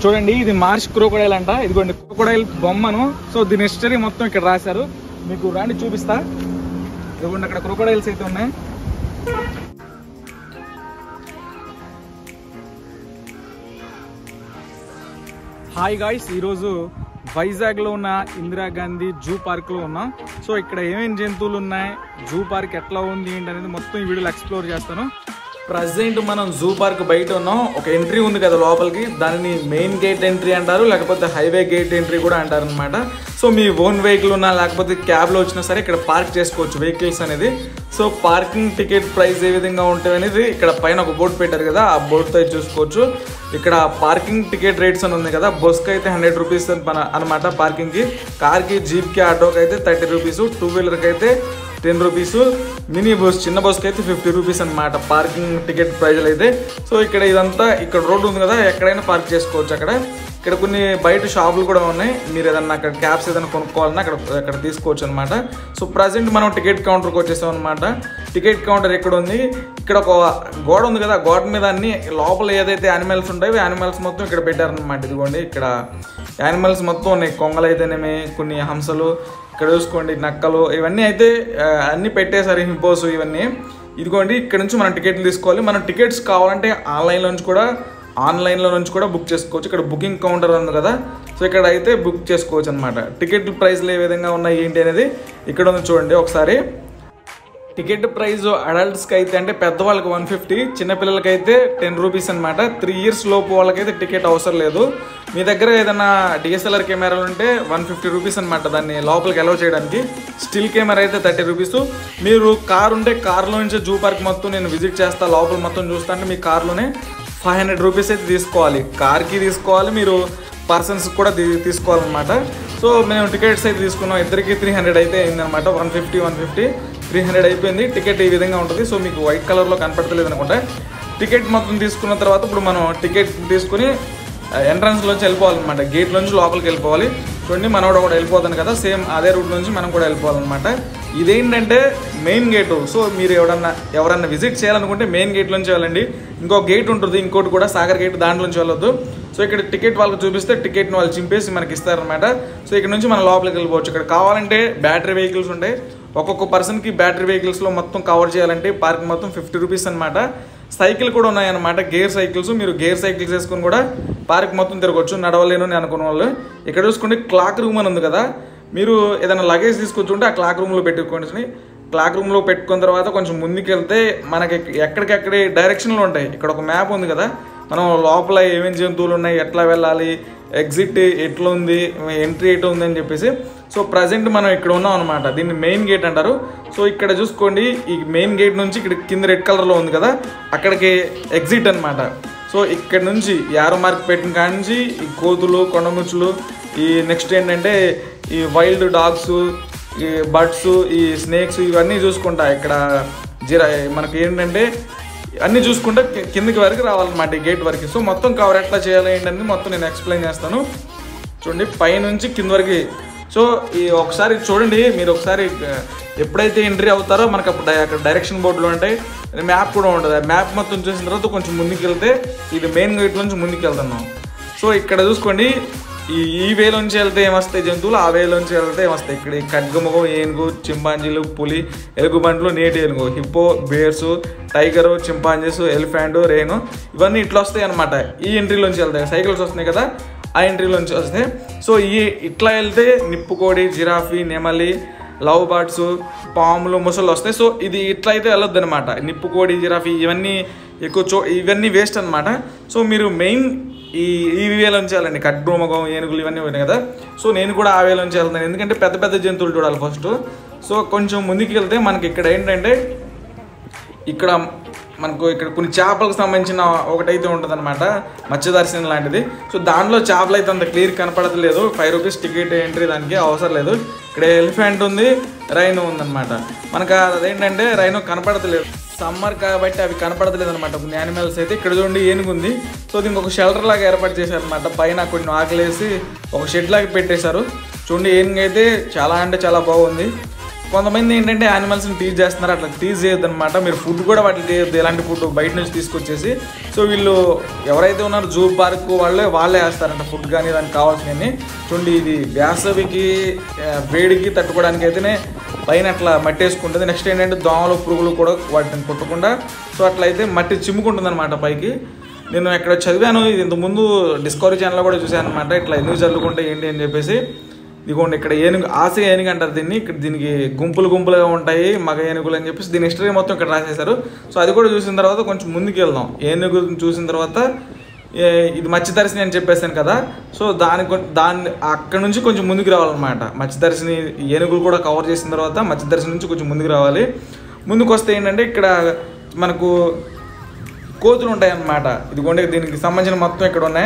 చూడండి ఇది Marsh crocodile అంట ఇదిగోండి క్రోకోడైల్ బొమ్మను సో దీని హిస్టరీ మొత్తం ఇక్కడ రాశారు మీకు రాండి చూపిస్తా ఇదిగోండి అక్కడ క్రోకోడైల్స్ అయితే ఉన్నాయి హాయ్ గాయ్స్ ఈరోజు వైజాగ్లో ఉన్న ఇందిరాగాంధీ జూ పార్క్లో ఉన్నాం సో ఇక్కడ ఏమేమి జంతువులు ఉన్నాయి జూ పార్క్ ఎట్లా ఉంది ఏంటి అనేది మొత్తం ఈ వీడియోలో ఎక్స్ప్లోర్ చేస్తాను ప్రజెంట్ మనం జూ పార్క్ బయట ఉన్నాం ఒక ఎంట్రీ ఉంది కదా లోపలికి దానిని మెయిన్ గేట్ ఎంట్రీ అంటారు లేకపోతే హైవే గేట్ ఎంట్రీ కూడా అంటారు అనమాట సో మీ ఓన్ వెహికల్ ఉన్నా లేకపోతే క్యాబ్లో వచ్చినా సరే ఇక్కడ పార్క్ చేసుకోవచ్చు వెహికల్స్ అనేది సో పార్కింగ్ టికెట్ ప్రైస్ ఏ విధంగా ఉంటాయి అనేది ఇక్కడ పైన ఒక బోర్డు పెట్టారు కదా ఆ బోర్డుతో చూసుకోవచ్చు ఇక్కడ పార్కింగ్ టికెట్ రేట్స్ అని ఉంది కదా బస్కి అయితే హండ్రెడ్ రూపీస్ అనమాట పార్కింగ్కి కార్కి జీప్కి ఆటోకి అయితే థర్టీ రూపీస్ టూ వీలర్కి అయితే టెన్ రూపీస్ మినీ బస్ చిన్న బస్కి అయితే ఫిఫ్టీ రూపీస్ అనమాట పార్కింగ్ టికెట్ ప్రైజ్లు అయితే సో ఇక్కడ ఇదంతా ఇక్కడ రోడ్డు ఉంది కదా ఎక్కడైనా పార్క్ చేసుకోవచ్చు అక్కడ ఇక్కడ కొన్ని బయట షాపులు కూడా ఉన్నాయి మీరు ఏదన్నా అక్కడ క్యాబ్స్ ఏదైనా కొనుక్కోవాలన్నా అక్కడ అక్కడ తీసుకోవచ్చు అనమాట సో ప్రజెంట్ మనం టికెట్ కౌంటర్కి వచ్చేసాం అనమాట టికెట్ కౌంటర్ ఎక్కడ ఉంది ఇక్కడ ఒక గోడ ఉంది కదా గోడ మీద అన్ని లోపల ఏదైతే యానిమల్స్ ఉంటాయో యానిమల్స్ మొత్తం ఇక్కడ పెట్టారనమాట ఇదిగోండి ఇక్కడ యానిమల్స్ మొత్తం ఉన్నాయి కొంగలు అయితేనేమి కొన్ని హంసలు ఇక్కడ చూసుకోండి నక్కలు ఇవన్నీ అయితే ఆ, అన్నీ పెట్టేశారు హింపోస్ ఇవన్నీ ఇదిగోండి ఇక్కడ నుంచి మనం టికెట్లు తీసుకోవాలి మనం టికెట్స్ కావాలంటే ఆన్లైన్లో నుంచి కూడా ఆన్లైన్లో నుంచి కూడా బుక్ చేసుకోవచ్చు ఇక్కడ బుకింగ్ కౌంటర్ ఉంది కదా సో ఇక్కడ అయితే బుక్ చేసుకోవచ్చు అనమాట టికెట్ ప్రైస్లు ఏ విధంగా ఉన్నాయి ఏంటి అనేది ఇక్కడ ఉంది చూడండి ఒకసారి టికెట్ ప్రైస్ అడల్ట్స్కి అయితే అంటే పెద్దవాళ్ళకి వన్ ఫిఫ్టీ చిన్నపిల్లలకి అయితే టెన్ రూపీస్ అనమాట త్రీ ఇయర్స్ లోపు వాళ్ళకైతే టికెట్ అవసరం లేదు మీ దగ్గర ఏదైనా డిఎస్ఎల్ఆర్ కెమెరాలు ఉంటే వన్ ఫిఫ్టీ రూపీస్ అనమాట దాన్ని లోపలికి అలౌ చేయడానికి స్టిల్ కెమెరా అయితే థర్టీ రూపీస్ మీరు కార్ ఉంటే కార్లో నుంచి జూ పార్క్ మొత్తం నేను విజిట్ చేస్తా లోపల మొత్తం చూస్తా అంటే మీ కార్లోనే ఫైవ్ హండ్రెడ్ రూపీస్ అయితే తీసుకోవాలి కార్కి తీసుకోవాలి మీరు పర్సన్స్ కూడా తీ- తీసుకోవాలన్నమాట సో మేము టికెట్స్ అయితే తీసుకున్నాం ఇద్దరికి త్రీ హండ్రెడ్ అయితే అయిందనమాట one fifty one fifty three hundred అయిపోయింది టికెట్ ఈ విధంగా ఉంటుంది సో మీకు వైట్ కలర్లో కనపడతలేదు అనుకుంటా టికెట్ మొత్తం తీసుకున్న తర్వాత ఇప్పుడు మనం టికెట్ తీసుకుని ఎంట్రన్స్లోంచి వెళ్ళిపోవాలన్నమాట గేట్ నుంచి లోపలికి వెళ్ళిపోవాలి చూడండి మనోడు కూడా వెళ్ళిపోతాను కదా సేమ్ అదే రూట్ నుంచి మనం కూడా వెళ్ళిపోవాలన్నమాట ఇదేంటంటే మెయిన్ గేటు సో మీరు ఎవరన్నా ఎవరన్నా విజిట్ చేయాలనుకుంటే మెయిన్ గేట్ నుంచి వెళ్ళండి ఇంకో గేట్ ఉంటుంది ఇంకోటి కూడా సాగర్ గేట్ దాంట్లోంచి వెళ్ళొద్దు సో ఇక్కడ టికెట్ వాళ్ళకి చూపిస్తే టికెట్ని వాళ్ళు చింపేసి మనకి ఇస్తారనమాట సో ఇక్కడ నుంచి మనం లోపలికి వెళ్ళిపోవచ్చు ఇక్కడ కావాలంటే బ్యాటరీ వెహికల్స్ ఉంటాయి ఒక్కొక్క పర్సన్కి బ్యాటరీ వెహికల్స్లో మొత్తం కవర్ చేయాలంటే పార్క్ మొత్తం ఫిఫ్టీ రూపీస్ అనమాట సైకిల్ కూడా ఉన్నాయన్నమాట గేర్ సైకిల్స్ మీరు గేర్ సైకిల్స్ వేసుకొని కూడా పార్క్ మొత్తం తిరగవచ్చు నడవలేను అని అనుకున్న వాళ్ళు ఇక్కడ చూసుకుంటే క్లాక్ రూమ్ అని ఉంది కదా మీరు ఏదైనా లగేజ్ తీసుకొచ్చుంటే ఆ క్లాక్ రూమ్లో పెట్టుకోండి క్లాక్ రూమ్లో పెట్టుకున్న తర్వాత కొంచెం ముందుకు వెళ్తే మనకి ఎక్కడికెక్కడే డైరెక్షన్లు ఉంటాయి ఇక్కడ ఒక మ్యాప్ ఉంది కదా మనం లోపల ఏమేమి జంతువులు ఉన్నాయి ఎట్లా వెళ్ళాలి ఎగ్జిట్ ఎట్లా ఉంది ఎంట్రీ ఎట్లా ఉంది అని చెప్పేసి సో ప్రజెంట్ మనం ఇక్కడ ఉన్నాం అనమాట దీన్ని మెయిన్ గేట్ అంటారు సో ఇక్కడ చూసుకోండి ఈ మెయిన్ గేట్ నుంచి ఇక్కడ కింద రెడ్ కలర్లో ఉంది కదా అక్కడికి ఎగ్జిట్ అన్నమాట సో ఇక్కడ నుంచి యారో మార్క్ పెట్టిన కాడి నుంచి ఈ కోతులు కొండముచ్చులు ఈ నెక్స్ట్ ఏంటంటే ఈ వైల్డ్ డాగ్స్ ఈ బర్డ్స్ ఈ స్నేక్స్ ఇవన్నీ చూసుకుంటా ఇక్కడ జిరా మనకి ఏంటంటే అన్నీ చూసుకుంటే కి- కిందికి వరకు రావాలన్నమాట ఈ గేట్ వరకు సో మొత్తం కవర్ ఎట్లా చేయాలి ఏంటనేది మొత్తం నేను ఎక్స్ప్లెయిన్ చేస్తాను చూడండి పైనుంచి కింద వరకు సో ఈ ఒకసారి చూడండి మీరు ఒకసారి ఆ, ఎప్పుడైతే ఎంట్రీ అవుతారో మనకు అప్పుడు డై- అక్కడ డైరెక్షన్ బోర్డులు ఉంటాయి మ్యాప్ కూడా ఉంటుంది ఆ మ్యాప్ మొత్తం చూసిన తర్వాత కొంచెం ముందుకు వెళ్తే ఇది మెయిన్ గేట్ నుంచి ముందుకు వెళ్తున్నాం సో ఇక్కడ చూసుకోండి ఈ ఈ వేలోంచి వెళ్తే ఏమొస్తాయి జంతువులు ఆ వేలోంచి వెళ్తే ఏమొస్తాయి ఇక్కడ ఈ ఖడ్గముఖం ఏనుగు చింపాంజీలు పులి ఎలుగుబంట్లు నేటి ఏనుగు hippo bears tiger chimpanzees elephant రేను ఇవన్నీ ఇట్లా వస్తాయి అనమాట ఈ ఎంట్రీలోంచి వెళ్తాయి సైకిల్స్ వస్తున్నాయి కదా ఆ ఎంట్రీలోంచి వస్తాయి సో ఈ ఇట్లా వెళ్తే నిప్పుకోడి జిరాఫీ నెమలి లవ్ బర్డ్స్ పాములు ముసలు వస్తాయి సో ఇది ఇట్లా అయితే వెళ్ళొద్దు అనమాట నిప్పుకోడి జిరాఫీ ఇవన్నీ ఎక్కువ చో ఇవన్నీ వేస్ట్ అనమాట సో మీరు మెయిన్ ఈ ఈ వేలోంచి వెళ్ళండి కడ్రోమగం ఏనుగులు ఇవన్నీ ఉన్నాయి కదా సో నేను కూడా ఆ వేలోంచి వెళ్తాను ఎందుకంటే పెద్ద పెద్ద జంతువులు చూడాలి ఫస్ట్ సో కొంచెం ముందుకు వెళ్తే మనకి ఇక్కడ ఏంటంటే ఇక్కడ మనకు ఇక్కడ కొన్ని చేపలకు సంబంధించిన ఒకటైతే ఉంటుంది అనమాట మత్స్యదర్శనం లాంటిది సో దాంట్లో చేపలు అయితే అంత క్లియర్ కనపడట్లేదు ఫైవ్ రూపీస్ టికెట్ ఎంట్రీ దానికి అవసరం లేదు ఇక్కడ ఎలిఫెంట్ ఉంది రైనో ఉందన్నమాట మనకు అదేంటంటే రైనో కనపడతలేదు సమ్మర్ కాబట్టి అవి కనపడతలేదు అనమాట కొన్ని యానిమల్స్ అయితే ఇక్కడ చూడండి ఏనుగు ఉంది సో దీనికి ఒక షెల్టర్ లాగా ఏర్పాటు చేశారనమాట పైన కొన్ని ఆకలేసి ఒక షెడ్ లాగా పెట్టేశారు చూడండి ఏనుగు అయితే చాలా అంటే చాలా బాగుంది కొంతమంది ఏంటంటే యానిమల్స్ని టీజ్ చేస్తున్నారు అట్లా టీజ్ చేయొద్దు అనమాట మీరు ఫుడ్ కూడా వాటికి చేయొద్దు ఎలాంటి ఫుడ్ బయట నుంచి తీసుకొచ్చేసి సో వీళ్ళు ఎవరైతే ఉన్నారో జూ పార్క్ వాళ్ళే వాళ్ళే వేస్తారంట ఫుడ్ కానీ దానికి కావాల్సినవి చూడండి ఇది వేసవికి ఆ, వేడికి తట్టుకోవడానికి అయితేనే పైన అట్లా మట్టి వేసుకుంటుంది నెక్స్ట్ ఏంటంటే దోమలు పురుగులు కూడా వాటిని కొట్టకుండా సో అట్లా అయితే మట్టి చిమ్ముకుంటుంది అనమాట పైకి నేను ఎక్కడ చదివాను ఇది ఇంతకుముందు డిస్కవరీ ఛానల్లో కూడా చూశాను అనమాట ఇట్లా ఎందుకు చల్లుకుంటే ఏంటి అని చెప్పేసి ఇదిగోండి ఇక్కడ ఏనుగు ఆశ ఏనుగు అంటారు దీన్ని ఇక్కడ దీనికి గుంపులు గుంపులుగా ఉంటాయి మగ ఏనుగులు అని చెప్పేసి దీని హిస్టరీ మొత్తం ఇక్కడ రాసేశారు సో అది కూడా చూసిన తర్వాత కొంచెం ముందుకు వెళ్దాం ఏనుగు చూసిన తర్వాత ఏ- ఇది మత్స్యదర్శిని అని చెప్పేసాను కదా సో దాని కొ- దాన్ని అక్కడ నుంచి కొంచెం ముందుకు రావాలన్నమాట మత్స్యదర్శిని ఏనుగులు కూడా కవర్ చేసిన తర్వాత మత్స్యదర్శిని నుంచి కొంచెం ముందుకు రావాలి ముందుకు వస్తే ఏంటంటే ఇక్కడ మనకు కోతులు ఉంటాయి అన్నమాట ఇదిగోండి దీనికి సంబంధించిన మొత్తం ఇక్కడ ఉన్నాయి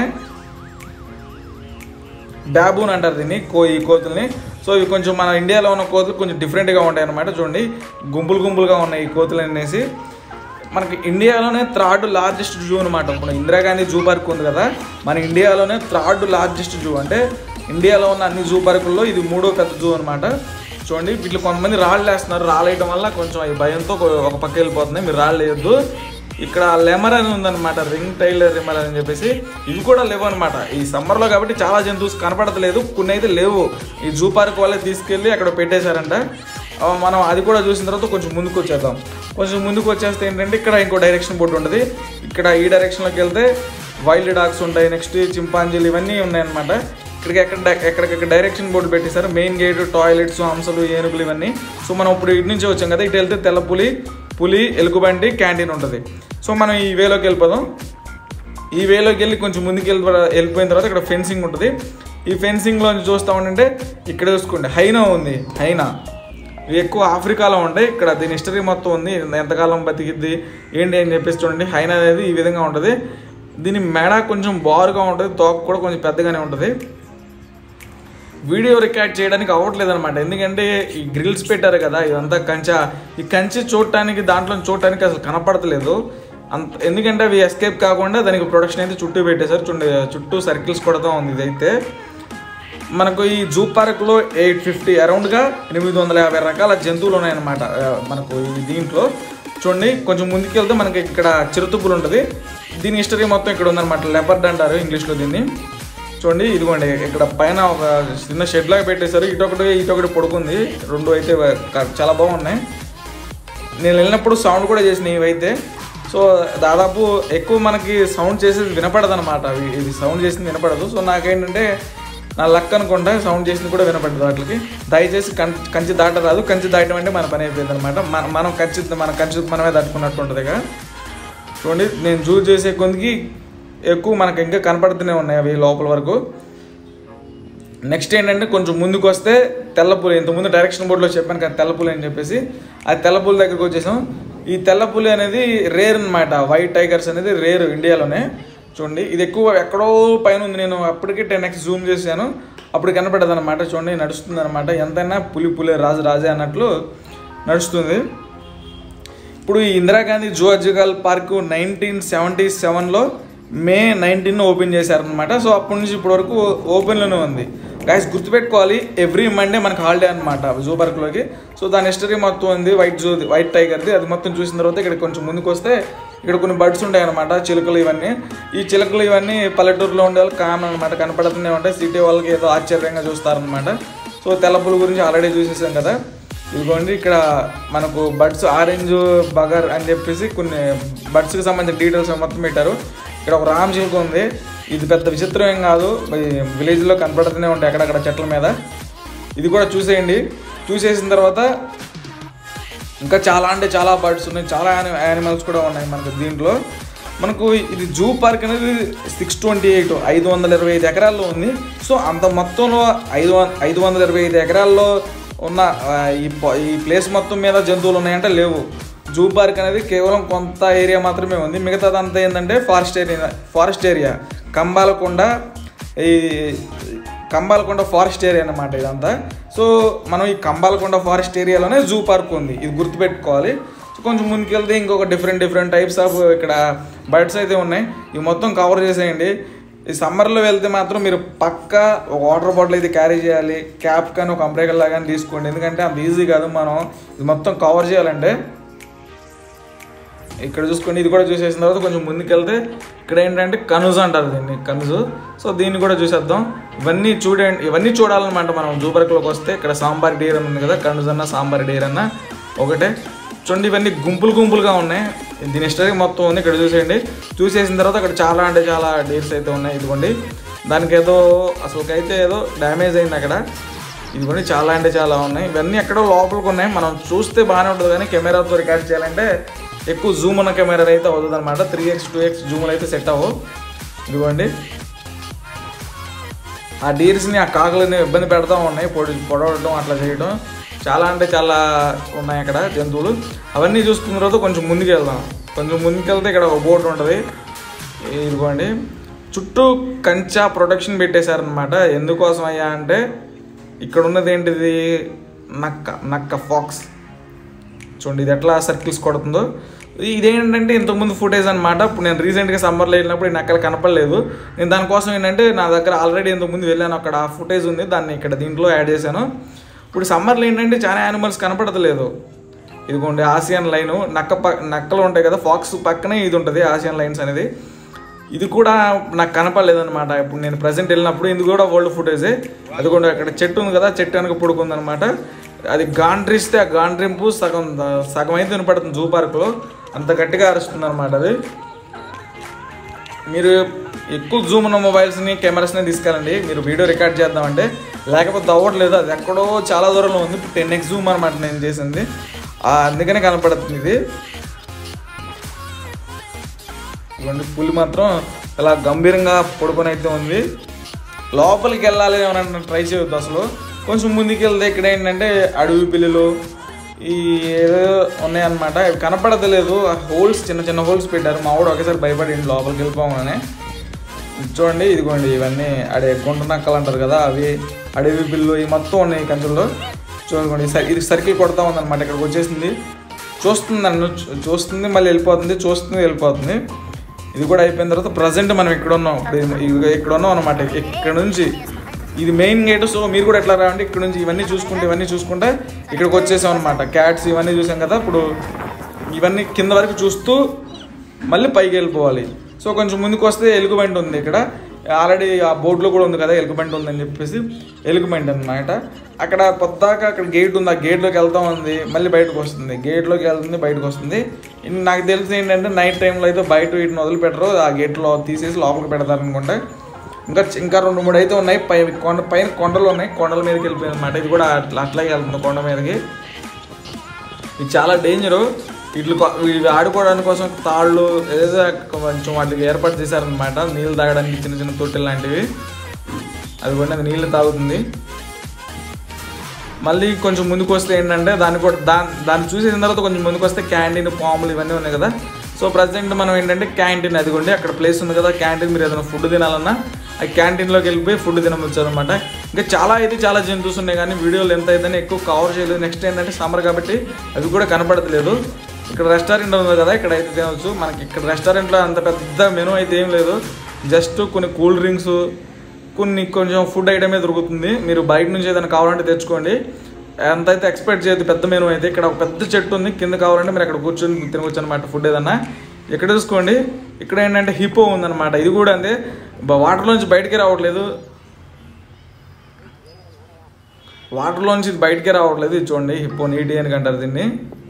బ్యాబూన్ అంటారు దీన్ని కో ఈ కోతుల్ని సో ఇవి కొంచెం మన ఇండియాలో ఉన్న కోతులు కొంచెం డిఫరెంట్గా ఉంటాయి అన్నమాట చూడండి గుంపులు గుంపులుగా ఉన్నాయి ఈ కోతులు అనేసి మనకి ఇండియాలోనే థర్డ్ లార్జెస్ట్ జూ అనమాట ఇప్పుడు ఇందిరాగాంధీ జూ పార్క్ ఉంది కదా మన ఇండియాలోనే థర్డ్ లార్జెస్ట్ జూ అంటే ఇండియాలో ఉన్న అన్ని జూ పార్కుల్లో ఇది మూడో పెద్ద జూ అనమాట చూడండి వీటిలో కొంతమంది రాళ్ళు వేస్తున్నారు రాళ్ళు వేయడం వల్ల కొంచెం ఈ భయంతో ఒక- ఒక పక్క వెళ్ళిపోతుంది మీరు రాళ్ళు వేయొద్దు ఇక్కడ లెమర్ అని ఉందన్నమాట రింగ్ టైల్ లెమర్ అని చెప్పేసి ఇవి కూడా లేవు అనమాట ఈ సమ్మర్లో కాబట్టి చాలా జంతువుస్ కనపడతలేదు కొన్ని అయితే లేవు ఈ జూ పార్క్ వాళ్ళే తీసుకెళ్ళి అక్కడ పెట్టేశారంట ఆ, మనం అది కూడా చూసిన తర్వాత కొంచెం ముందుకు వచ్చేద్దాం కొంచెం ముందుకు వచ్చేస్తే ఏంటంటే ఇక్కడ ఇంకో డైరెక్షన్ బోర్డు ఉంటుంది ఇక్కడ ఈ డైరెక్షన్లోకి వెళ్తే వైల్డ్ డాగ్స్ ఉంటాయి నెక్స్ట్ చింపాంజీలు ఇవన్నీ ఉన్నాయన్నమాట ఇక్కడికి ఎక్కడ ఎక్కడికక్కడ డైరెక్షన్ బోర్డు పెట్టేశారు మెయిన్ గేట్ టాయిలెట్స్ హంసలు ఏనుగులు ఇవన్నీ సో మనం ఇప్పుడు ఇటు నుంచి వచ్చాం కదా ఇటు వెళ్తే తెల్ల పులి పులి ఎలుగుబంటి క్యాంటీన్ ఉంటుంది సో మనం ఈ వేలోకి వెళ్ళిపోదాం ఈ వేలోకి వెళ్ళి కొంచెం ముందుకు వెళ్ళి వెళ్ళిపోయిన తర్వాత ఇక్కడ ఫెన్సింగ్ ఉంటుంది ఈ ఫెన్సింగ్లో చూస్తూ ఉంటే ఇక్కడ చూసుకోండి హైనా ఉంది హైనా ఇవి ఎక్కువ ఆఫ్రికాలో ఉంటాయి ఇక్కడ దీని హిస్టరీ మొత్తం ఉంది ఎంతకాలం బతికిద్ది ఏంటి అని చెప్పేసి చూడండి హైనా అనేది ఈ విధంగా ఉంటుంది దీని మెడ కొంచెం బారుగా ఉంటుంది తోక కూడా కొంచెం పెద్దగానే ఉంటుంది వీడియో రికార్డ్ చేయడానికి అవ్వట్లేదు అనమాట ఎందుకంటే ఈ గ్రిల్స్ పెట్టారు కదా ఇదంతా కంచె ఈ కంచె చూడటానికి దాంట్లో చూడటానికి అసలు కనపడతలేదు అంత ఎందుకంటే అవి ఎస్కేప్ కాకుండా దానికి ప్రొడక్షన్ అయితే చుట్టూ పెట్టేశారు చూడండి చుట్టూ సర్కిల్స్ కొడతా ఉంది ఇదైతే మనకు ఈ జూ పార్క్లో ఎయిట్ ఫిఫ్టీ అరౌండ్గా ఎనిమిది వందల యాభై రకాల జంతువులు ఉన్నాయన్నమాట ఆ, మనకు ఈ దీంట్లో చూడండి కొంచెం ముందుకు వెళ్తే మనకి ఇక్కడ చిరుతుపులు ఉంటుంది దీని హిస్టరీ మొత్తం ఇక్కడ ఉందన్నమాట లెపర్డ్ అంటారు ఇంగ్లీష్లో దీన్ని చూడండి ఇదిగోండి ఇక్కడ పైన ఒక చిన్న షెడ్ లాగా పెట్టేశారు ఇటొకటి ఇటొకటి పడుకుంది రెండు అయితే క- చాలా బాగున్నాయి నేను వెళ్ళినప్పుడు సౌండ్ కూడా చేసినాయి ఇవైతే సో దాదాపు ఎక్కువ మనకి సౌండ్ చేసేది వినపడదు అనమాట ఇది సౌండ్ చేసింది వినపడదు సో నాకేంటంటే నా లక్ అనుకుంటా సౌండ్ చేసింది కూడా వినపడదు వాటికి దయచేసి కం కంచి దాటరాదు కంచి దాటం అంటే మన పని అయిపోయింది అనమాట మన మనం కంచి మన కంచి మనమే దాటుకున్నట్టు ఉంటుంది కదా చూడండి నేను జూమ్ చేసే కొందికి ఎక్కువ మనకి ఇంకా కనపడుతూనే ఉన్నాయి అవి లోపల వరకు నెక్స్ట్ ఏంటంటే కొంచెం ముందుకు వస్తే తెల్లపులి ఇంతకుముందు డైరెక్షన్ బోర్డులో చెప్పాను కదా తెల్లపులి అని చెప్పేసి ఆ తెల్లపులి దగ్గరకు వచ్చేసాం ఈ తెల్లపులి అనేది రేర్ అనమాట వైట్ టైగర్స్ అనేది రేర్ ఇండియాలోనే చూడండి ఇది ఎక్కువ ఎక్కడో పైన ఉంది నేను అప్పటికే టెన్ ఎక్స్ జూమ్ చేశాను అప్పుడు కనపడదు అనమాట చూడండి నడుస్తుంది అనమాట ఎంతైనా పులి పులి రాజు రాజే అన్నట్లు నడుస్తుంది ఇప్పుడు ఈ Indira Gandhi zoological park nineteen seventy సెవెన్లో మే నైన్టీన్ ఓపెన్ చేశారనమాట సో అప్పటి నుంచి ఇప్పటి వరకు ఓపెన్లోనే ఉంది గాయస్ గుర్తుపెట్టుకోవాలి ఎవ్రీ మండే మనకు హాలిడే అనమాట జూ పార్క్లోకి సో దాని హిస్టరీ మొత్తం ఉంది వైట్ జూ వైట్ టైగర్ది అది మొత్తం చూసిన తర్వాత ఇక్కడ కొంచెం ముందుకు వస్తే ఇక్కడ కొన్ని బర్డ్స్ ఉంటాయి అనమాట చిలుకలు ఇవన్నీ ఈ చిలుకలు ఇవన్నీ పల్లెటూరులో ఉండే వాళ్ళకి కామన్ అనమాట కనపడుతూనే ఉంటాయి సిటీ వాళ్ళకి ఏదో ఆశ్చర్యంగా చూస్తారనమాట సో తెల్లపుల గురించి ఆల్రెడీ చూసేసాం కదా ఇదిగోండి ఇక్కడ మనకు బడ్స్ ఆరెంజ్ బగర్ అని చెప్పేసి కొన్ని బడ్స్కి సంబంధించిన డీటెయిల్స్ మొత్తం పెట్టారు ఇక్కడ ఒక రామ్ చిలుక ఉంది ఇది పెద్ద విచిత్రం ఏం కాదు ఈ విలేజ్లో కనపడుతూనే ఉంటాయి అక్కడక్కడ చెట్ల మీద ఇది కూడా చూసేయండి చూసేసిన తర్వాత ఇంకా చాలా అంటే చాలా బర్డ్స్ ఉన్నాయి చాలా యానిమల్స్ కూడా ఉన్నాయి మనకు దీంట్లో మనకు ఇది జూ పార్క్ అనేది సిక్స్ ట్వంటీ ఎయిట్ ఐదు వందల ఇరవై ఐదు ఎకరాల్లో ఉంది సో అంత మొత్తంలో ఐదు వం- ఐదు వందల ఇరవై ఐదు ఎకరాల్లో ఉన్న ఆ, ఈ ప- ఈ ప్లేస్ మొత్తం మీద జంతువులు ఉన్నాయంటే లేవు జూ పార్క్ అనేది కేవలం కొంత ఏరియా మాత్రమే ఉంది మిగతాదంతా ఏంటంటే forest area forest area Kambalakonda ఈ కంబాలకొండ ఫారెస్ట్ ఏరియా అన్నమాట ఇదంతా సో మనం ఈ కంబాలకొండ ఫారెస్ట్ ఏరియాలోనే జూ పార్క్ ఉంది ఇది గుర్తుపెట్టుకోవాలి సో కొంచెం ముందుకెళ్తే ఇంకొక డిఫరెంట్ డిఫరెంట్ టైప్స్ ఆఫ్ ఇక్కడ బర్డ్స్ అయితే ఉన్నాయి ఇవి మొత్తం కవర్ చేసేయండి ఈ సమ్మర్లో వెళ్తే మాత్రం మీరు పక్కా ఒక వాటర్ బాటిల్ అయితే క్యారీ చేయాలి క్యాప్ కానీ ఒక అంబ్రేగల్ లాగా తీసుకోండి ఎందుకంటే అంత ఈజీ కాదు మనం ఇది మొత్తం కవర్ చేయాలంటే ఇక్కడ చూసుకోండి ఇది కూడా చూసేసిన తర్వాత కొంచెం ముందుకెళ్తే ఇక్కడ ఏంటంటే కనుజు అంటారు దీన్ని కనుజు సో దీన్ని కూడా చూసేద్దాం ఇవన్నీ చూడండి ఇవన్నీ చూడాలన్నమాట మనం జూబర్క్లోకి వస్తే ఇక్కడ సాంబార్ డీర్ అని ఉంది కదా కనుజు అన్న సాంబార్ డీర్ అన్న ఒకటే చూడండి ఇవన్నీ గుంపులు గుంపులుగా ఉన్నాయి దీని హిస్టరీ మొత్తం ఉంది ఇక్కడ చూసేయండి చూసేసిన తర్వాత అక్కడ చాలా అంటే చాలా డీర్స్ అయితే ఉన్నాయి ఇదిగోండి దానికి ఏదో అసలుకైతే ఏదో డ్యామేజ్ అయింది అక్కడ ఇదిగోండి చాలా అంటే చాలా ఉన్నాయి ఇవన్నీ ఎక్కడో లోపలికి ఉన్నాయి మనం చూస్తే బాగానే ఉంటుంది కానీ కెమెరాతో రికార్డ్ చేయాలంటే ఎక్కువ జూమ్ ఉన్న కెమెరా అయితే అవుతుంది అనమాట త్రీ ఎక్స్ టూ ఎక్స్ జూమ్లు అయితే సెట్ అవ్వవు ఇదిగోండి ఆ డీర్స్ని ఆ కాకులని ఇబ్బంది పెడతా ఉన్నాయి పొడి పొడవడం అట్లా చేయడం చాలా అంటే చాలా ఉన్నాయి అక్కడ జంతువులు అవన్నీ చూసుకున్న తర్వాత కొంచెం ముందుకు వెళ్దాం కొంచెం ముందుకు వెళ్తే ఇక్కడ ఒక బోట్ ఉంటుంది ఇదిగోండి చుట్టూ కంచా ప్రొటెక్షన్ పెట్టేశారనమాట ఎందుకోసం అయ్యా అంటే ఇక్కడ ఉన్నది ఏంటిది నక్క నక్క ఫాక్స్ చూడండి ఇది ఎట్లా సర్కిల్స్ కొడుతుందో ఇదేంటంటే ఇంతకుముందు ఫుటేజ్ అనమాట ఇప్పుడు నేను రీసెంట్గా సమ్మర్లో వెళ్ళినప్పుడు ఈ నక్కలు కనపడలేదు నేను దానికోసం ఏంటంటే నా దగ్గర ఆల్రెడీ ఇంతకుముందు వెళ్ళాను అక్కడ ఆ ఫుటేజ్ ఉంది దాన్ని ఇక్కడ దీంట్లో యాడ్ చేశాను ఇప్పుడు సమ్మర్లో ఏంటంటే చాలా యానిమల్స్ కనపడతలేదు ఇదిగోండి ఆసియన్ లైన్ నక్క ప నక్కలు ఉంటాయి కదా ఫాక్స్ పక్కనే ఇది ఉంటుంది ఆసియన్ లైన్స్ అనేది ఇది కూడా నాకు కనపడలేదు అనమాట ఇప్పుడు నేను ప్రజెంట్ వెళ్ళినప్పుడు ఇది కూడా ఓల్డ్ ఫుటేజే అది కూడా అక్కడ చెట్టు ఉంది కదా చెట్టు వెనక పుడుకుందనమాట అది గాండ్రిస్తే ఆ గాండ్రింపు సగం సగం అయితే వినపడుతుంది జూ పార్క్లో అంత గట్టిగా అరుస్తుంది అనమాట అది మీరు ఎక్కువ జూమ్ ఉన్న మొబైల్స్ని కెమెరాస్ని తీసుకెళ్ళండి మీరు వీడియో రికార్డ్ చేద్దామంటే లేకపోతే అవ్వట్లేదు అది ఎక్కడో చాలా దూరంలో ఉంది ఇప్పుడు టెన్ ఎక్స్ జూమ్ అనమాట నేను చేసింది ఆ, అందుకనే కనపడుతుంది ఇది ఇవ్వండి పులి మాత్రం ఇలా గంభీరంగా పడుకొని అయితే ఉంది లోపలికి వెళ్ళాలి ఏమన్నా ట్రై చేయొద్దు అసలు కొంచెం ముందుకు వెళ్తే ఇక్కడ ఏంటంటే అడవి పిల్లులు ఈ ఏదో ఉన్నాయన్నమాట ఇవి కనపడతలేదు ఆ హోల్స్ చిన్న చిన్న హోల్స్ పెట్టారు మా వాడు ఒకేసారి భయపడి లోపలికి వెళ్ళిపోమని చూడండి ఇదిగోండి ఇవన్నీ అడే గుంట నక్కలు అంటారు కదా అవి అడవి పిల్లు ఇవి మొత్తం ఉన్నాయి ఈ కంచెల్లో చూడండి సర్- ఇది సర్కిల్ కొడతా ఉందన్నమాట ఇక్కడికి వచ్చేసింది చూస్తుంది నన్ను చూ- చూస్తుంది మళ్ళీ వెళ్ళిపోతుంది చూస్తుంది వెళ్ళిపోతుంది ఇది కూడా అయిపోయిన తర్వాత ప్రజెంట్ మనం ఇక్కడ ఉన్నాం ఇప్పుడు ఇది- ఇది- ఇక్కడ ఉన్నాం అనమాట ఇక్కడ నుంచి ఇది మెయిన్ గేట్ సో మీరు కూడా ఎట్లా రావండి ఇక్కడ నుంచి ఇవన్నీ చూసుకుంటే ఇవన్నీ చూసుకుంటే ఇక్కడికి వచ్చేసాం అనమాట క్యాట్స్ ఇవన్నీ చూసాం కదా ఇప్పుడు ఇవన్నీ కింద వరకు చూస్తూ మళ్ళీ పైకి వెళ్ళిపోవాలి సో కొంచెం ముందుకు వస్తే ఎలుగుబంటి ఉంది ఇక్కడ ఆల్రెడీ ఆ బోర్డులో కూడా ఉంది కదా ఎలుగుబంటి ఉందని చెప్పేసి ఎలుగుబంటి అనమాట అక్కడ పొద్దాక అక్కడ గేట్ ఉంది ఆ గేట్లోకి వెళ్తా ఉంది మళ్ళీ బయటకు వస్తుంది గేట్లోకి వెళ్తుంది బయటకు వస్తుంది ఇన్ నాకు తెలిసి ఏంటంటే నైట్ టైంలో అయితే బయట వీటిని వదిలిపెట్టరు ఆ గేట్లో తీసేసి లోపలికి పెడతారు అనుకుంటే ఇంకా ఇంకా రెండు మూడు అయితే ఉన్నాయి పై కొండ పైన కొండలు ఉన్నాయి కొండల మీదకి వెళ్ళిపోయింది అనమాట ఇది కూడా అట్లా అట్లాగే వెళ్తుంది కొండ మీదకి ఇది చాలా డేంజరు వీటి ఇవి ఆడుకోవడానికి కోసం తాళ్ళు ఏదో కొంచెం వాటికి ఏర్పాటు చేశారనమాట నీళ్ళు తాగడానికి చిన్న చిన్న తొట్టెలు లాంటివి అది కూడా అది నీళ్ళు తాగుతుంది మళ్ళీ కొంచెం ముందుకు వస్తే ఏంటంటే దాన్ని కూడా దాన్ని దాన్ని చూసేసిన తర్వాత కొంచెం ముందుకు వస్తే క్యాంటీన్ పాములు ఇవన్నీ ఉన్నాయి కదా సో ప్రజెంట్ మనం ఏంటంటే క్యాంటీన్ అదిగోండి అక్కడ ప్లేస్ ఉంది కదా క్యాంటీన్ మీరు ఏదైనా ఫుడ్ తినాలన్నా ఆ క్యాంటీన్లోకి వెళ్ళిపోయి ఫుడ్ తినవచ్చు అనమాట ఇంకా చాలా అయితే చాలా జంతువుస్ ఉన్నాయి కానీ వీడియోలు ఎంత అయితేనే ఎక్కువ కవర్ చేయలేదు నెక్స్ట్ ఏంటంటే సమ్మర్ కాబట్టి అవి కూడా కనపడట్లేదు ఇక్కడ రెస్టారెంట్ ఉంది కదా ఇక్కడ అయితే తినవచ్చు మనకి ఇక్కడ రెస్టారెంట్లో అంత పెద్ద మెనూ అయితే ఏం లేదు జస్ట్ కొన్ని కూల్ డ్రింక్స్ కొన్ని కొంచెం ఫుడ్ ఐటమే దొరుకుతుంది మీరు బయట నుంచి ఏదైనా కావాలంటే తెచ్చుకోండి ఎంత అయితే ఎక్స్పెక్ట్ చేయదు పెద్ద మెనూ అయితే ఇక్కడ ఒక పెద్ద చెట్టు ఉంది కింద కావాలంటే మీరు అక్కడ కూర్చొని తినవచ్చు అనమాట ఫుడ్ ఏదన్నా ఇక్కడ చూసుకోండి ఇక్కడ ఏంటంటే హిప్పో ఉందన్నమాట ఇది కూడా అంతే వాటర్లోంచి బయటికి రావట్లేదు వాటర్లోంచి ఇది బయటికే రావట్లేదు ఇది చూడండి హిప్పో నీటి అని అంటారు దీన్ని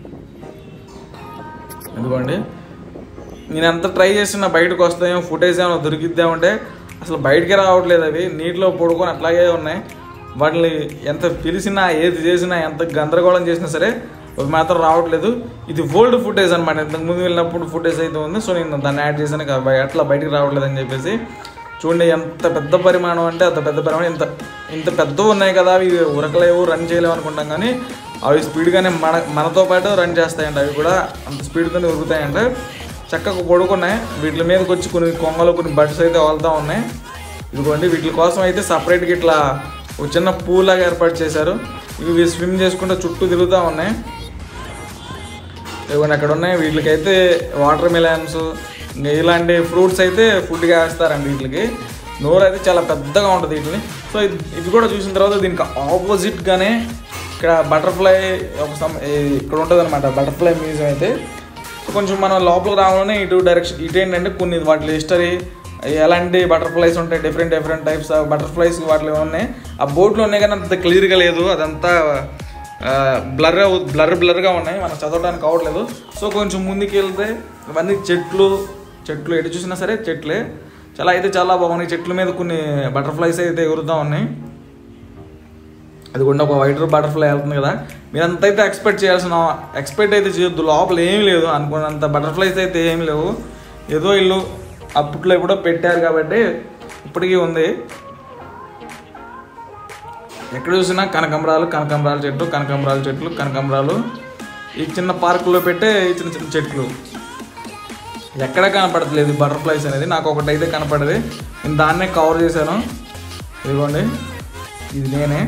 ఎందుకోండి నేను ఎంత ట్రై చేసినా బయటకు వస్తాయేమో ఫుటేజ్ ఏమైనా దొరికిద్దామంటే అసలు బయటికి రావట్లేదు అవి నీటిలో పడుకొని అట్లాగే ఉన్నాయి వాటిని ఎంత పిలిచినా ఏది చేసినా ఎంత గందరగోళం చేసినా సరే అవి మాత్రం రావట్లేదు ఇది ఓల్డ్ ఫుటేజ్ అనమాట ఇంతకు ముందు వెళ్ళినప్పుడు ఫుటేజ్ అయితే ఉంది సో నేను దాన్ని యాడ్ చేశాను ఇక బయ- అట్లా బయటికి రావట్లేదు అని చెప్పేసి చూడండి ఎంత పెద్ద పరిమాణం అంటే అంత పెద్ద పరిమాణం ఇంత ఇంత పెద్దవి ఉన్నాయి కదా అవి ఉరకలేవు రన్ చేయలేవు అనుకుంటాం కానీ అవి స్పీడ్గానే మన మనతో పాటు రన్ చేస్తాయంట అవి కూడా అంత స్పీడ్తోనే ఉరుకుతాయంట చక్కగా పడుకున్నాయి వీటి మీదకి వచ్చి కొన్ని కొంగలు కొన్ని బడ్స్ అయితే వాళ్తూ ఉన్నాయి ఇదిగోండి వీటి కోసం అయితే సపరేట్గా ఇట్లా ఒక చిన్న పూల్ లాగా ఏర్పాటు చేశారు ఇవి స్విమ్ చేసుకుంటూ చుట్టూ తిరుగుతూ ఉన్నాయి ఇదిగోండి అక్కడ ఉన్నాయి వీటికైతే వాటర్ మిలాన్స్ ఇంకా ఇలాంటి ఫ్రూట్స్ అయితే ఫుడ్గా వేస్తారండి వీటికి నోరు అయితే చాలా పెద్దగా ఉంటుంది వీటిని సో ఇది ఇది కూడా చూసిన తర్వాత దీనికి ఆపోజిట్గానే ఇక్కడ బటర్ఫ్లై ఒక సమ్ ఈ- ఇక్కడ ఉంటుంది అనమాట బటర్ఫ్లై మ్యూజియం అయితే సో కొంచెం మనం లోపలికి రావగానే ఇటు డైరెక్షన్ ఇటు ఏంటంటే కొన్ని వాటి హిస్టరీ ఎలాంటి బటర్ఫ్లైస్ ఉంటాయి different different types of butterflies వాటిలో ఉన్నాయి ఆ బోర్డులో ఉన్నాయి కానీ అంత క్లియర్గా లేదు అదంతా బ్లర్ బ్లర్ బ్లర్గా ఉన్నాయి మనకు చదవడానికి అవ్వట్లేదు సో కొంచెం ముందుకు వెళ్తే ఇవన్నీ చెట్లు చెట్లు ఎటు చూసినా సరే చెట్లే చాలా అయితే చాలా బాగున్నాయి చెట్ల మీద కొన్ని బటర్ఫ్లైస్ అయితే ఎగురుతూ ఉన్నాయి అది కూడా ఒక వైట్ బటర్ఫ్లై వెళ్తుంది కదా మీరంతా అయితే ఎక్స్పెక్ట్ చేయాల్సిన ఎక్స్పెక్ట్ అయితే చేయొద్దు లోపల ఏమీ లేదు అనుకున్నంత బటర్ఫ్లైస్ అయితే ఏమీ లేవు ఏదో ఇల్లు అప్పట్లో కూడా పెట్టారు కాబట్టి ఇప్పటికీ ఉంది ఎక్కడ చూసినా కనకంబరాలు కనకంబరాల చెట్లు కనకంబరాల చెట్లు కనకంబరాలు ఈ చిన్న పార్కులో పెట్టే ఈ చిన్న చిన్న చెట్లు ఎక్కడ కనపడట్లేదు బటర్ఫ్లైస్ అనేది నాకు ఒకటి అయితే కనపడది నేను దాన్నే కవర్ చేశాను ఇదిగోండి ఇది నేనే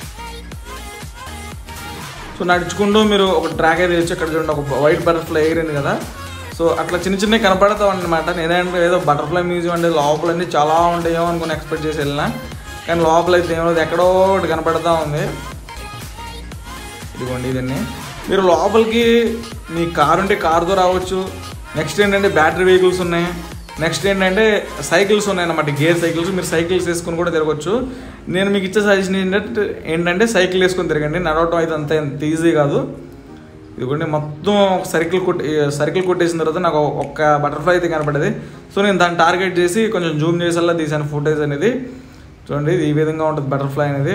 సో నడుచుకుంటూ మీరు ఒక ట్రాక్ అయితే వచ్చి అక్కడ చూడండి ఒక వైట్ బటర్ఫ్లై ఎగిరింది కదా సో అట్లా చిన్న చిన్నవి కనపడతాం అనమాట నేనంటే ఏదో బటర్ఫ్లై మ్యూజియం అంటే లోపలన్నీ చాలా ఉంటాయేమో అనుకుని ఎక్స్పెక్ట్ చేసి వెళ్ళినా కానీ లోపల అయితే ఏమో ఎక్కడో ఒకటి కనపడతా ఉంది ఇదిగోండి ఇదన్నీ మీరు లోపలికి మీ కారు ఉంటే కారుతో రావచ్చు నెక్స్ట్ ఏంటంటే బ్యాటరీ వెహికల్స్ ఉన్నాయి నెక్స్ట్ ఏంటంటే సైకిల్స్ ఉన్నాయి అన్నమాట గేర్ సైకిల్స్ మీరు సైకిల్స్ వేసుకొని కూడా తిరగచ్చు నేను మీకు ఇచ్చే సజెషన్ ఏంటంటే ఏంటంటే సైకిల్ వేసుకొని తిరగండి నడవటం అయితే అంత ఎంత ఈజీ కాదు ఇదిగోండి మొత్తం ఒక సర్కిల్ కొట్టి సర్కిల్ కొట్టేసిన తర్వాత నాకు ఒక్క బటర్ఫ్లై అయితే కనపడేది సో నేను దాన్ని టార్గెట్ చేసి కొంచెం జూమ్ చేసేలా తీసాను ఫుటేజ్ అనేది చూడండి ఇది ఈ విధంగా ఉంటుంది బటర్ఫ్లై అనేది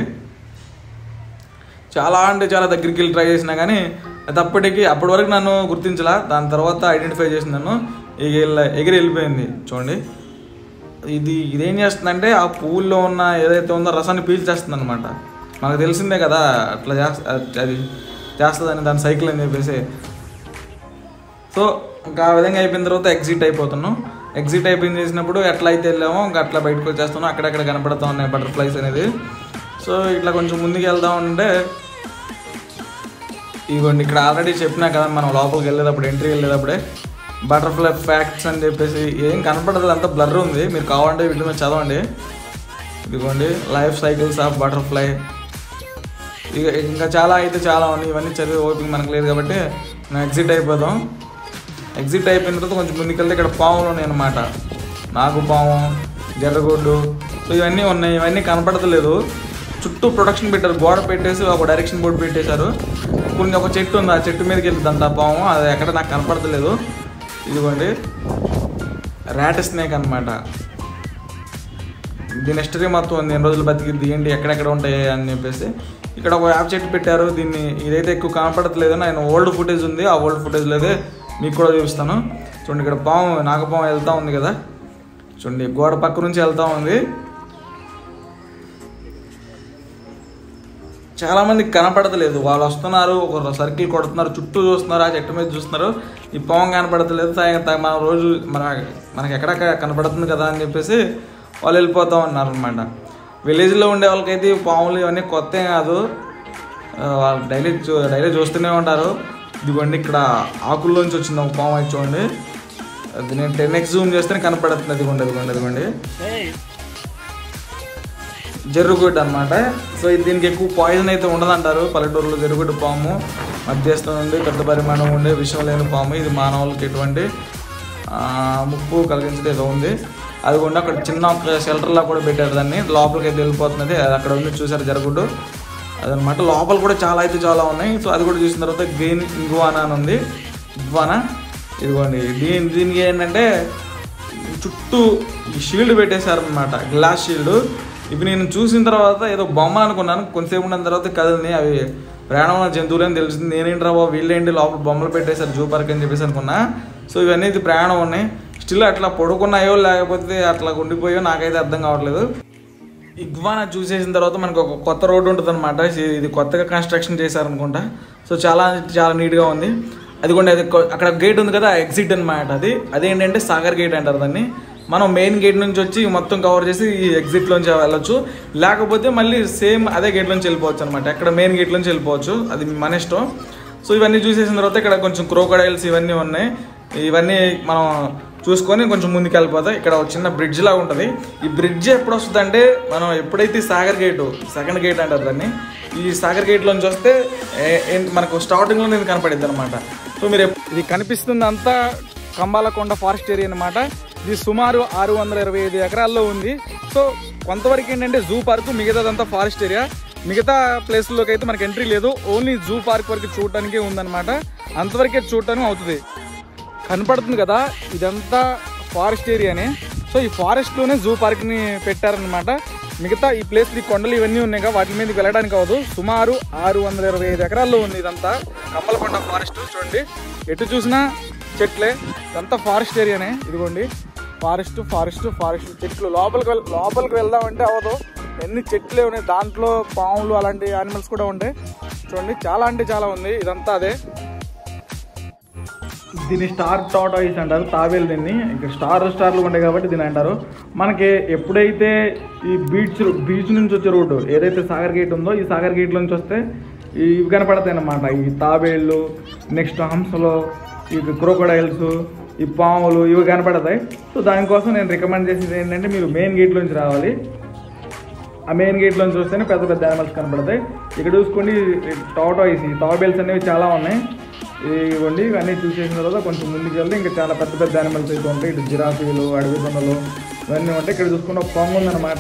చాలా అంటే చాలా దగ్గరికి వెళ్ళి ట్రై చేసినా కానీ అది అప్పటికి అప్పటి వరకు నన్ను గుర్తించలా దాని తర్వాత ఐడెంటిఫై చేసి నన్ను ఎగిరి ఎగిరి వెళ్ళిపోయింది చూడండి ఇది ఇదేం చేస్తుందంటే ఆ పువ్వుల్లో ఉన్న ఏదైతే ఉందో రసాన్ని పీల్చేస్తుంది అనమాట మనకు తెలిసిందే కదా అట్లా చేస్త అది చేస్తుందని దాని సైకిల్ అని చెప్పేసి సో ఇంకా ఆ విధంగా అయిపోయిన తర్వాత ఎగ్జిట్ అయిపోతున్నాం ఎగ్జిట్ అయిపోయింది చేసినప్పుడు ఎట్లా అయితే వెళ్ళామో ఇంకా అట్లా బయటకు వచ్చేస్తున్నాం అక్కడక్కడ కనపడతా ఉన్నాయి బటర్ఫ్లైస్ అనేది సో ఇట్లా కొంచెం ముందుకు వెళ్దాం అంటే ఇదిగోండి ఇక్కడ ఆల్రెడీ చెప్పినా కదా మనం లోపలికి వెళ్ళేటప్పుడు ఎంట్రీ వెళ్ళేటప్పుడే బటర్ఫ్లై ఫ్యాక్ట్స్ అని చెప్పేసి ఏం కనపడదు అంతా బ్లర్ ఉంది మీరు కావాలంటే వీటి మీద చదవండి ఇదిగోండి లైఫ్ సైకిల్స్ ఆఫ్ బటర్ఫ్లై ఇక ఇంకా చాలా అయితే చాలా ఉన్నాయి ఇవన్నీ చదివి ఓపిక మనకు లేదు కాబట్టి మనం ఎగ్జిట్ అయిపోదాం ఎగ్జిట్ అయిపోయిన తర్వాత కొంచెం ముందుకెళ్తే ఇక్కడ పాములు ఉన్నాయి అనమాట నాగు పాము జర్రగొడ్డు సో ఇవన్నీ ఉన్నాయి ఇవన్నీ కనపడతలేదు చుట్టూ ప్రొడక్షన్ పెట్టారు గోడ పెట్టేసి ఒక డైరెక్షన్ బోర్డు పెట్టేశారు కొన్ని ఒక చెట్టు ఉంది ఆ చెట్టు మీదకి వెళ్తుందంట ఆ పాము అది ఎక్కడ నాకు కనపడతలేదు ఇదిగోండి ర్యాట్ స్నేక్ అనమాట దీని హిస్టరీ మొత్తం ఉంది ఎన్ని రోజులు బతికిద్ది ఏంటి ఎక్కడెక్కడ ఉంటాయి అని చెప్పేసి ఇక్కడ ఒక యాప్ చెట్టు పెట్టారు దీన్ని ఇదైతే ఎక్కువ కనపడట్లేదు నేను ఓల్డ్ ఫుటేజ్ ఉంది ఆ ఓల్డ్ ఫుటేజ్లో అయితే మీకు కూడా చూపిస్తాను చూడండి ఇక్కడ పాము నాగపాము వెళ్తా ఉంది కదా చూడండి గోడ పక్క నుంచి వెళ్తా ఉంది చాలా మందికి కనపడతలేదు వాళ్ళు వస్తున్నారు ఒక సర్కిల్ కొడుతున్నారు చుట్టూ చూస్తున్నారు ఆ చెట్టు మీద చూస్తున్నారు ఈ పాము కనపడతలేదు తా- తా- మన రోజు మన మనకి ఎక్కడ కనపడుతుంది కదా అని చెప్పేసి వాళ్ళు వెళ్ళిపోతా ఉన్నారు అనమాట విలేజ్లో ఉండే వాళ్ళకైతే ఈ పాములు ఇవన్నీ కొత్త ఏం కాదు ఆ, వాళ్ళు డైలీ చూ డైలీ చూస్తూనే ఉంటారు ఇదిగోండి ఇక్కడ ఆకుల్లోంచి వచ్చింది ఒక పాము అయితే చూడండి అది నేను టెన్ ఎక్స్ జూమ్ చేస్తేనే కనపడుతుంది అదిగోండి అదిగోండి అదిగోండి జర్రుగుడ్డు అనమాట సో ఇది దీనికి ఎక్కువ పాయిజన్ అయితే ఉండదంటారు పల్లెటూరులో జరుగుడ్డు పాము మధ్యస్థం నుండి పెద్ద పరిమాణం ఉండే విషయం లేని పాము ఇది మానవులకి ఎటువంటి ఆ, ముప్పు కలిగించడం ఏదో ఉంది అది కూడా అక్కడ చిన్న ఒక షెల్టర్లా కూడా పెట్టారు దాన్ని లోపలికి అయితే వెళ్ళిపోతున్నది అది అక్కడ ఉంది చూసారు జరుగుడ్డు అదనమాట లోపల కూడా చాలా అయితే చాలా ఉన్నాయి సో అది కూడా చూసిన తర్వాత గ్రీన్ ఇంగువానా అని ఉంది ఇగ్వానా ఇదిగోండి దీని దీనికి ఏంటంటే చుట్టూ ఈ షీల్డ్ పెట్టేశారనమాట గ్లాస్ షీల్డ్ ఇవి నేను చూసిన తర్వాత ఏదో బొమ్మ అనుకున్నాను కొంతసేపు ఉన్న తర్వాత కదిలిని అవి ప్రాణమైన జంతువులు అని తెలిసింది నేనేంటి రాబో వీళ్ళేంటి లోపల బొమ్మలు పెట్టేశారు జూ పార్క్ అని చెప్పేసి అనుకున్నా సో ఇవన్నీ ఇది ప్రాణం ఉన్నాయి స్టిల్ అట్లా పడుకున్నాయో లేకపోతే అట్లా ఉండిపోయో నాకైతే అర్థం కావట్లేదు ఇగ్వానా చూసేసిన తర్వాత మనకు ఒక కొత్త రోడ్డు ఉంటుంది అనమాట ఇది కొత్తగా కన్స్ట్రక్షన్ చేశారనుకుంటా సో చాలా చాలా నీట్గా ఉంది అది కూడా అది కొ- అక్కడ గేట్ ఉంది కదా ఎగ్జిట్ అనమాట అది అదేంటంటే సాగర్ గేట్ అంటారు దాన్ని మనం మెయిన్ గేట్ నుంచి వచ్చి మొత్తం కవర్ చేసి ఈ ఎగ్జిట్ లోంచి వెళ్ళొచ్చు లేకపోతే మళ్ళీ సేమ్ అదే గేట్ నుంచి వెళ్ళిపోవచ్చు అనమాట ఎక్కడ మెయిన్ గేట్ నుంచి వెళ్ళిపోవచ్చు అది మన ఇష్టం సో ఇవన్నీ చూసేసిన తర్వాత ఇక్కడ కొంచెం క్రోకడైల్స్ ఇవన్నీ ఉన్నాయి ఇవన్నీ మనం చూసుకొని కొంచెం ముందుకు వెళ్ళిపోతాం ఇక్కడ ఒక చిన్న బ్రిడ్జ్ లాగా ఉంటుంది ఈ బ్రిడ్జ్ ఎప్పుడు వస్తుంది అంటే మనం ఎప్పుడైతే ఈ సాగర్ గేటు సెకండ్ గేట్ అంటారు దాన్ని ఈ సాగర్ గేట్లోంచి వస్తే ఏ- ఏంటి మనకు స్టార్టింగ్లో నేను కనపడిద్ది అనమాట సో మీరు ఎప్- ఇది కనిపిస్తుంది అంతా కంబాలకొండ ఫారెస్ట్ ఏరియా అనమాట ఇది సుమారు ఆరు వందల ఇరవై ఐదు ఎకరాల్లో ఉంది సో కొంతవరకు ఏంటంటే జూ పార్క్ మిగతాదంతా ఫారెస్ట్ ఏరియా మిగతా ప్లేస్లోకి అయితే మనకి ఎంట్రీ లేదు ఓన్లీ జూ పార్క్ వరకు చూడటానికే ఉందన్నమాట అంతవరకే చూడటానికి అవుతుంది కనపడుతుంది కదా ఇదంతా ఫారెస్ట్ ఏరియానే సో ఈ ఫారెస్ట్లోనే జూ పార్క్ని పెట్టారనమాట మిగతా ఈ ప్లేస్ ఈ కొండలు ఇవన్నీ ఉన్నాయి కదా వాటి మీదకి వెళ్ళడానికి అవ్వదు సుమారు ఆరు వందల ఇరవై ఐదు ఎకరాల్లో ఉంది ఇదంతా కమ్మలకొండ ఫారెస్ట్ చూడండి ఎటు చూసినా చెట్లే ఇదంతా ఫారెస్ట్ ఏరియానే ఇదిగోండి ఫారెస్ట్ ఫారెస్ట్ ఫారెస్ట్ చెట్లు లోపలికి వెళ్ లోపలికి వెళ్దామంటే అవ్వదు ఎన్ని చెట్లే ఉన్నాయి దాంట్లో పాములు అలాంటి యానిమల్స్ కూడా ఉంటాయి చూడండి చాలా అంటే చాలా ఉంది ఇదంతా అదే దీన్ని స్టార్ టాటాయిస్ అంటారు తాబేలు దీన్ని ఇక్కడ స్టార్ స్టార్లు ఉంటాయి కాబట్టి దీన్ని అంటారు మనకి ఎప్పుడైతే ఈ బీచ్ బీచ్ నుంచి వచ్చే రోడ్డు ఏదైతే సాగర్ గేట్ ఉందో ఈ సాగర్ గేట్ నుంచి వస్తే ఇవి కనపడతాయి అన్నమాట ఈ తాబేళ్ళు నెక్స్ట్ హంసలు ఈ క్రోకోడైల్స్ ఈ పాములు ఇవి కనపడతాయి సో దానికోసం నేను రికమెండ్ చేసేది ఏంటంటే మీరు మెయిన్ గేట్ నుంచి రావాలి ఆ మెయిన్ గేట్ నుంచి చూస్తేనే పెద్ద పెద్ద యానిమల్స్ కనపడతాయి ఇక్కడ చూసుకోండి టాటాయిస్ ఈ తాబేల్స్ అనేవి చాలా ఉన్నాయి ఇవ్వండి ఇవన్నీ చూసేసిన తర్వాత కొంచెం ముందుకు వెళ్తే ఇంకా చాలా పెద్ద పెద్ద యానిమల్స్ అయితే ఉంటాయి ఇటు జిరాఫీలు అడవి దొంగలు ఇవన్నీ ఉంటాయి ఇక్కడ చూసుకున్న ఒక కొంగ ఉందన్నమాట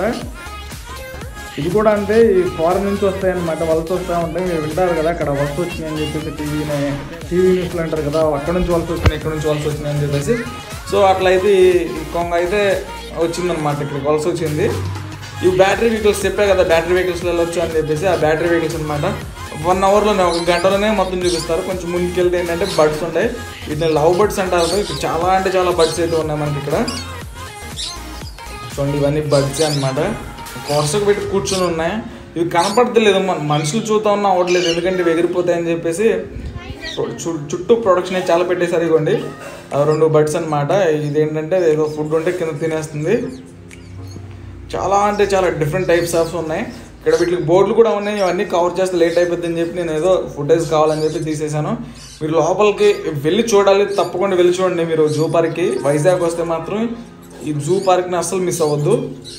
ఇది కూడా అంతే ఈ ఫారెన్ నుంచి వస్తాయి అనమాట వలస వస్తూ ఉంటాయి మీరు వింటారు కదా అక్కడ వలస వచ్చినాయి అని చెప్పేసి టీవీ టీవీ న్యూస్లో అంటారు కదా అక్కడ నుంచి వలస వచ్చినాయి ఇక్కడ నుంచి వలస వచ్చినాయి అని చెప్పేసి సో అట్లయితే ఈ కొంగ అయితే వచ్చిందనమాట ఇక్కడికి వలస వచ్చింది ఈ బ్యాటరీ వెహికల్స్ చెప్పా కదా బ్యాటరీ వెహికల్స్లో వెళ్ళొచ్చు అని చెప్పేసి ఆ బ్యాటరీ వెహికల్స్ అనమాట వన్ అవర్లోనే ఒక గంటలోనే మొత్తం చూపిస్తారు కొంచెం ముందుకు వెళ్తే ఏంటంటే బర్డ్స్ ఉంటాయి వీటిని లవ్ బర్డ్స్ అంటారు ఇక్కడ చాలా అంటే చాలా బర్డ్స్ అయితే ఉన్నాయి మనకి ఇక్కడ చూడండి ఇవన్నీ బడ్స్ అన్నమాట కొరసకు పెట్టి కూర్చొని ఉన్నాయి ఇవి కనపడతలేదు మన మనుషులు చూస్తా ఉన్నా అవ్వట్లేదు ఎందుకంటే ఇవి ఎగిరిపోతాయని చెప్పేసి చు- చుట్టూ ప్రొడక్షన్ అయితే చాలా పెట్టేశారు ఇవ్వండి రెండు బడ్స్ అన్నమాట ఇదేంటంటే ఏదో ఫుడ్ ఉంటే కింద తినేస్తుంది చాలా అంటే చాలా డిఫరెంట్ టైప్స్ ఆఫ్ ఉన్నాయి ఇక్కడ వీటికి బోర్డులు కూడా ఉన్నాయి ఇవన్నీ కవర్ చేస్తే లేట్ అయిపోద్ది అని చెప్పి నేను ఏదో ఫుటేజ్ కావాలని చెప్పి తీసేశాను మీరు లోపలికి వెళ్ళి చూడాలి తప్పకుండా వెళ్ళి చూడండి మీరు జూ పార్క్కి వైజాగ్ వస్తే మాత్రం ఈ జూ పార్క్ని అస్సలు మిస్ అవ్వద్దు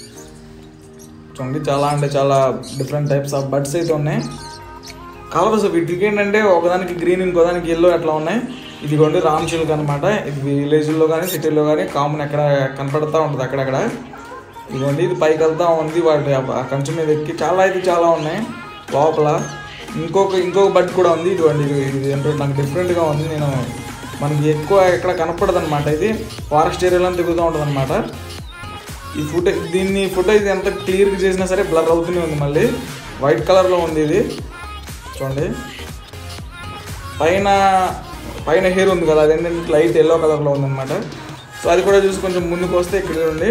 చూడండి చాలా అంటే చాలా డిఫరెంట్ టైప్స్ ఆఫ్ బర్డ్స్ అయితే ఉన్నాయి కలర్స్ వీటికి ఏంటంటే ఒకదానికి గ్రీన్ ఇంకోదానికి ఎల్లో అట్లా ఉన్నాయి ఇదిగోండి రామ్ చిలుక అనమాట ఇది విలేజ్లో కానీ సిటీలో కానీ కామన్ ఎక్కడ కనపడతా ఉంటుంది అక్కడక్కడ ఇదిగోండి ఇది పైకి వెళ్తా ఉంది వాటి ఆ కంచె మీద ఎక్కి చాలా అయితే చాలా ఉన్నాయి లోపల ఇంకొక ఇంకొక బట్ కూడా ఉంది ఇదిగోండి ఇది ఇది ఏంటో నాకు డిఫరెంట్గా ఉంది నేను మనకి ఎక్కువ ఎక్కడ కనపడదు అనమాట ఇది ఫారెస్ట్ ఏరియాలో తిరుగుతూ ఉంటుంది అనమాట ఈ ఫుట్ దీన్ని ఫోటో ఇది ఎంత క్లియర్గా చేసినా సరే బ్లర్ అవుతూనే ఉంది మళ్ళీ వైట్ కలర్లో ఉంది ఇది చూడండి పైన పైన హెయిర్ ఉంది కదా అది ఏంటంటే లైట్ ఎల్లో కలర్లో ఉందన్నమాట సో అది కూడా చూసి కొంచెం ముందుకు వస్తే ఇక్కడ చూడండి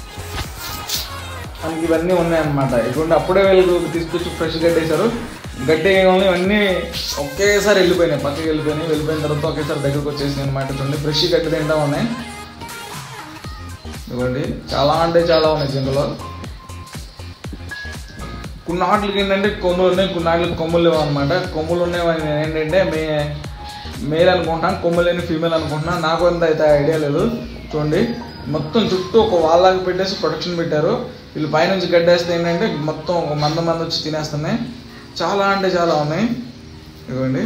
మనకి ఇవన్నీ ఉన్నాయన్నమాట ఇటువంటి అప్పుడే వీళ్ళు తీసుకొచ్చి ఫ్రెష్ గడ్డేశారు గడ్డి వేయగానే ఇవన్నీ ఒకేసారి వెళ్ళిపోయినాయి పక్కకి వెళ్ళిపోయినాయి వెళ్ళిపోయిన తర్వాత ఒకేసారి దగ్గరకు వచ్చేసినాయి అనమాట చూడండి ఫ్రెష్ గడ్డి తింటా ఉన్నాయి ఇదిగోండి చాలా అంటే చాలా ఉన్నాయి జింకలో కొన్ని ఆటలకి ఏంటంటే కొమ్ములు ఉన్నాయి కొన్ని ఆటలకి కొమ్ములు లేవు అనమాట కొమ్ములు ఉన్నాయి నేను ఏంటంటే మే మేల్ అనుకుంటున్నాను కొమ్ములు లేని ఫీమేల్ అనుకుంటున్నాను నాకు అంత అయితే ఐడియా లేదు చూడండి మొత్తం చుట్టూ ఒక వాళ్ళకి పెట్టేసి ప్రొటెక్షన్ పెట్టారు వీళ్ళు పైనుంచి గడ్డేస్తే ఏంటంటే మొత్తం ఒక మంద మంద వచ్చి తినేస్తున్నాయి చాలా అంటే చాలా ఉన్నాయి ఇదిగోండి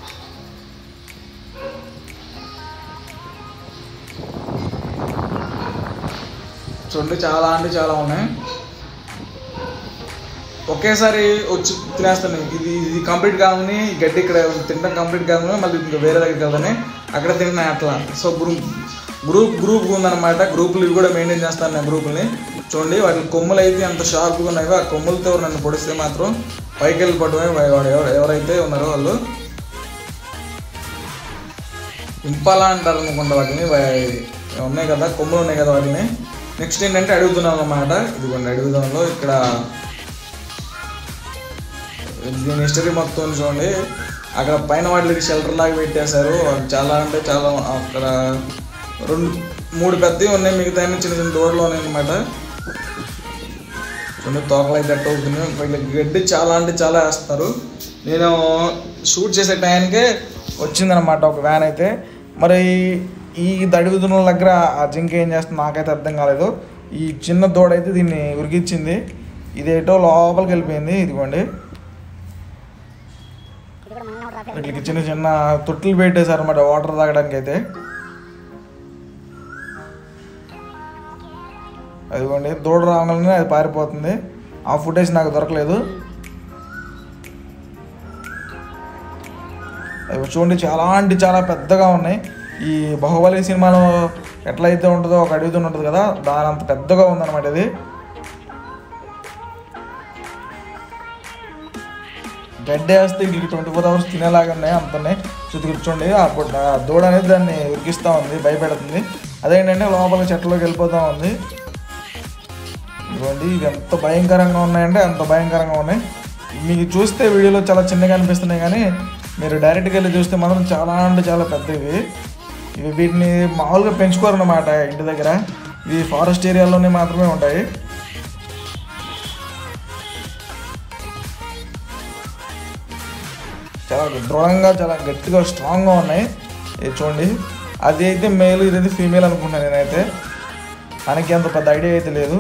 చూడండి చాలా అంటే చాలా ఉన్నాయి ఒకేసారి వచ్చి తినేస్తున్నాయి ఇది ఇది కంప్లీట్ కాదని గడ్డి ఇక్కడ తినడం కంప్లీట్ కాదని మళ్ళీ ఇంకా వేరే దగ్గరికి వెళ్తానే అక్కడ తింటున్నాయి అట్లా సో గ్రూప్ గ్రూప్ గ్రూప్ ఉందన్నమాట గ్రూపులు ఇవి కూడా మెయింటైన్ చేస్తాను నేను గ్రూపుల్ని చూడండి వాటి కొమ్ములు అయితే ఎంత షార్ప్గా ఉన్నాయో ఆ కొమ్ములతో నన్ను పొడిస్తే మాత్రం పైకి వెళ్ళిపోవడమే వాడు ఎవరు ఎవరైతే ఉన్నారో వాళ్ళు ఇంపాలా అంటారు అనుకుంటా వాటిని వా- ఉన్నాయి కదా కొమ్ములు ఉన్నాయి కదా వాటిని నెక్స్ట్ ఏంటంటే అడుగుతున్నాం అన్నమాట ఇదిగోండి అడుగుదాంలో ఇక్కడ దీని హిస్టరీ మొత్తం చూడండి అక్కడ పైన వాటికి షెల్టర్ లాగా పెట్టేశారు అవి చాలా అంటే చాలా అక్కడ రెండు మూడు పెద్దవి ఉన్నాయి మిగతా అన్ని చిన్న చిన్న దూడలు ఉన్నాయి అనమాట చూడండి తోకలు అయితే అట్ట అవుతున్నాయి వీళ్ళకి గడ్డి చాలా అంటే చాలా వేస్తారు నేను షూట్ చేసే టైంకే వచ్చిందనమాట ఒక వ్యాన్ అయితే మరి ఈ దడుగుతున్న దగ్గర ఆ జింక ఏం చేస్తుంది నాకైతే అర్థం కాలేదు ఈ చిన్న దూడ అయితే దీన్ని ఉరికిచ్చింది ఇదేటో లోపలికి వెళ్ళిపోయింది ఇదిగోండి వీటికి చిన్న చిన్న తొట్టులు పెట్టేశారు అన్నమాట వాటర్ తాగడానికి అయితే అదిగోండి దూడ రాగానే అది పారిపోతుంది ఆ ఫుటేజ్ నాకు దొరకలేదు అవి చూడండి చాలా అంటే చాలా పెద్దగా ఉన్నాయి ఈ బాహుబలి సినిమాలో ఎట్లయితే ఉంటుందో ఒక అడవితో ఉంటుంది కదా దాని అంత పెద్దగా ఉందన్నమాట ఇది గడ్డ వేస్తే ఇంటికి ట్వంటీ ఫోర్ అవర్స్ తినేలాగా ఉన్నాయి అంత ఉన్నాయి చుట్టూ కూర్చోండి అప్పుడు ఆ దూడ అనేది దాన్ని ఉరికిస్తూ ఉంది భయపెడుతుంది అదేంటంటే లోపల చెట్లోకి వెళ్ళిపోతూ ఉంది ఇదిగోండి ఇవి ఎంత భయంకరంగా ఉన్నాయంటే అంత భయంకరంగా ఉన్నాయి మీకు చూస్తే వీడియోలో చాలా చిన్నగా అనిపిస్తున్నాయి కానీ మీరు డైరెక్ట్గా వెళ్ళి చూస్తే మాత్రం చాలా అంటే చాలా పెద్దవి ఇవి వీటిని మామూలుగా పెంచుకోరు అన్నమాట ఇంటి దగ్గర ఇవి ఫారెస్ట్ ఏరియాలోనే మాత్రమే ఉంటాయి చాలా దృఢంగా చాలా గట్టిగా స్ట్రాంగ్గా ఉన్నాయి ఇది చూడండి అది అయితే మేల్ ఇది ఫీమేల్ అనుకుంటున్నాను నేనైతే మనకి అంత పెద్ద ఐడియా అయితే లేదు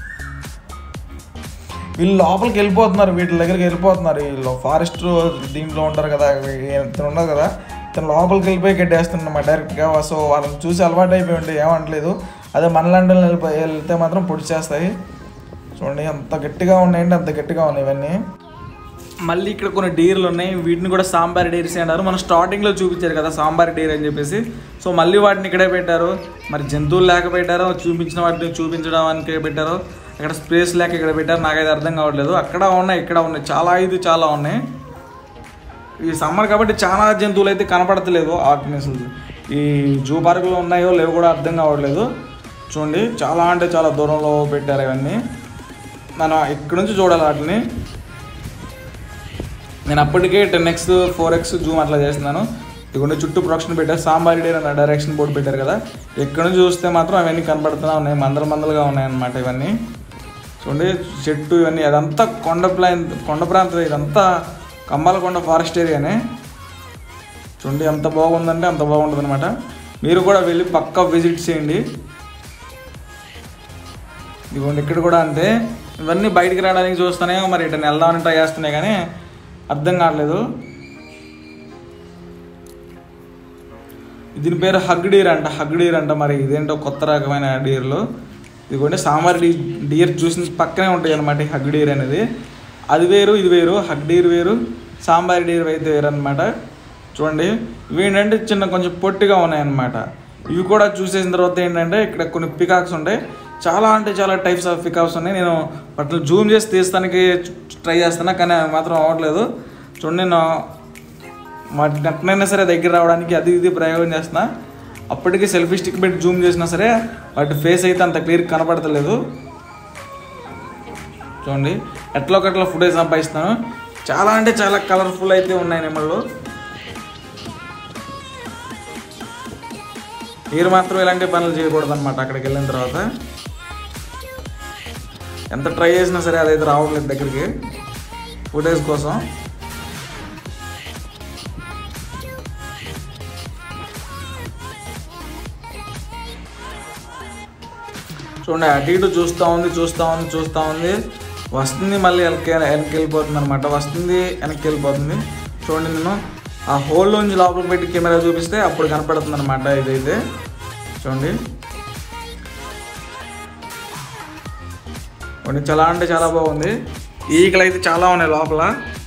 వీళ్ళు లోపలికి వెళ్ళిపోతున్నారు వీటి దగ్గరికి వెళ్ళిపోతున్నారు వీళ్ళు ఫారెస్ట్ దీంట్లో ఉంటారు కదా ఇతను ఉండదు కదా ఇతను లోపలికి వెళ్ళిపోయి గడ్డేస్తున్నమాట డైరెక్ట్గా సో వాళ్ళని చూసి అలవాటు అయిపోయి ఉంటే ఏమంటలేదు అదే మనలాంటి వెళ్ళిపోయి వెళ్తే మాత్రం పొడి చేస్తాయి చూడండి అంత గట్టిగా ఉన్నాయండి అంత గట్టిగా ఉన్నాయి ఇవన్నీ మళ్ళీ ఇక్కడ కొన్ని డీర్లు ఉన్నాయి వీటిని కూడా సాంబార్ డీర్స్ అంటారు మనం స్టార్టింగ్లో చూపించారు కదా సాంబార్ డీర్ అని చెప్పేసి సో మళ్ళీ వాటిని ఇక్కడే పెట్టారు మరి జంతువులు లేక పెట్టారో చూపించిన వాటిని చూపించడానికి పెట్టారో ఇక్కడ స్పేస్ లేక ఇక్కడ పెట్టారు నాకైతే అర్థం కావట్లేదు అక్కడ ఉన్నాయి ఇక్కడ ఉన్నాయి చాలా ఇది చాలా ఉన్నాయి ఈ సమ్మర్ కాబట్టి చాలా జంతువులు అయితే కనపడతలేదు వాటిని అసలు ఈ జూ పార్కులో ఉన్నాయో లేవో కూడా అర్థం కావట్లేదు చూడండి చాలా అంటే చాలా దూరంలో పెట్టారు ఇవన్నీ మనం ఇక్కడ నుంచి చూడాలి వాటిని నేను అప్పటికే ten X four X zoom అట్లా చేస్తున్నాను ఇదిగోండి చుట్టూ ప్రొడక్షన్ పెట్టారు సాంబార్ డేర్ అన్న డైరెక్షన్ బోర్డు పెట్టారు కదా ఇక్కడ నుంచి చూస్తే మాత్రం అవన్నీ కనబడుతూనే ఉన్నాయి మందల మందలుగా ఉన్నాయన్నమాట ఇవన్నీ చూడండి చెట్టు ఇవన్నీ అదంతా కొండ ప్లాన్ కొండ ప్రాంతం ఇదంతా కమ్మాలకొండ ఫారెస్ట్ ఏరియానే చూడండి ఎంత బాగుందంటే అంత బాగుంటుంది అనమాట మీరు కూడా వెళ్ళి పక్కా విజిట్ చేయండి ఇదిగోండి ఇక్కడ కూడా అంతే ఇవన్నీ బయటికి రావడానికి చూస్తానే మరి ఇటు వెళ్దామని ట్రై చేస్తున్నాయి కానీ అర్థం కావట్లేదు దీని పేరు హగ్ డీర్ అంట హగ్ డీర్ అంట మరి ఇదేంటో కొత్త రకమైన డీర్లు ఇదిగోండి సాంబార్ డీ డీర్ చూసిన పక్కనే ఉంటాయి అనమాట ఈ హగ్ డీర్ అనేది అది వేరు ఇది వేరు హగ్ డీర్ వేరు సాంబార్ డీర్ అయితే వేరు అనమాట చూడండి ఇవి ఏంటంటే చిన్న కొంచెం పొట్టిగా ఉన్నాయన్నమాట ఇవి కూడా చూసేసిన తర్వాత ఏంటంటే ఇక్కడ కొన్ని పికాక్స్ ఉంటాయి చాలా అంటే చాలా టైప్స్ ఆఫ్ పికాక్స్ ఉన్నాయి నేను వాటిని జూమ్ చేసి తీస్తానికి ట్రై చేస్తున్నా కానీ అవి మాత్రం అవ్వట్లేదు చూడండి నేను వాటిని ఎట్లయినా సరే దగ్గర రావడానికి అది ఇది ప్రయోగం చేస్తున్నా అప్పటికి సెల్ఫీ స్టిక్ పెట్టి జూమ్ చేసినా సరే వాటి ఫేస్ అయితే అంత క్లియర్ కనపడతలేదు చూడండి ఎట్లా ఒకట్లా ఫుటేజ్ సంపాదిస్తాను చాలా అంటే చాలా కలర్ఫుల్ అయితే ఉన్నాయి నెమళ్ళు మీరు మాత్రం ఇలాంటి పనులు చేయకూడదు అనమాట అక్కడికి వెళ్ళిన తర్వాత ఎంత ట్రై చేసినా సరే అదైతే రావట్లేదు దగ్గరికి ఫుటేజ్ కోసం చూడండి అటు ఇటు చూస్తూ ఉంది చూస్తూ ఉంది చూస్తూ ఉంది వస్తుంది మళ్ళీ వెనక్కి వెనక్కి వెళ్ళిపోతుంది అనమాట వస్తుంది వెనక్కి వెళ్ళిపోతుంది చూడండి నేను ఆ హోల్లోంచి లోపలికి పెట్టి కెమెరా చూపిస్తే అప్పుడు కనపడుతుంది అనమాట ఇదైతే చూడండి చూడండి చాలా అంటే చాలా బాగుంది ఈకలు అయితే చాలా ఉన్నాయి లోపల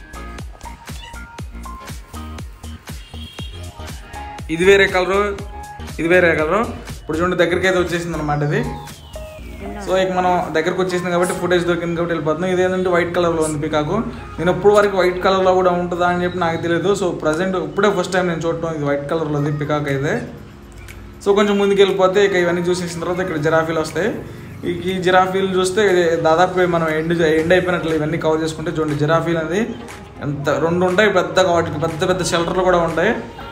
ఇది వేరే కలరు ఇది వేరే కలరు ఇప్పుడు చూడండి దగ్గరికి అయితే వచ్చేసింది అనమాట ఇది సో ఇక మనం దగ్గరకు వచ్చేసింది కాబట్టి ఫుటేజ్ దొరికింది కాబట్టి వెళ్ళిపోతున్నాం ఇదేంటంటే వైట్ కలర్లో ఉంది పికాకు నేను ఇప్పుడు వరకు వైట్ కలర్లో కూడా ఉంటుందా అని చెప్పి నాకు తెలియదు సో ప్రజెంట్ ఇప్పుడే ఫస్ట్ టైం నేను చూడటం ఇది వైట్ కలర్లో ఉంది పికాక్ అయితే సో కొంచెం ముందుకు వెళ్ళిపోతే ఇక ఇవన్నీ చూసేసిన తర్వాత ఇక్కడ జిరాఫీలు వస్తాయి ఈ ఈ జిరాఫీలు చూస్తే ఇది దాదాపు మనం ఎండ్ ఎండ్ అయిపోయినట్లు ఇవన్నీ కవర్ చేసుకుంటే చూడండి జిరాఫీలు అనేది ఎంత రెండు ఉంటాయి పెద్దగా వాటికి పెద్ద పెద్ద షెల్టర్లు కూడా ఉంటాయి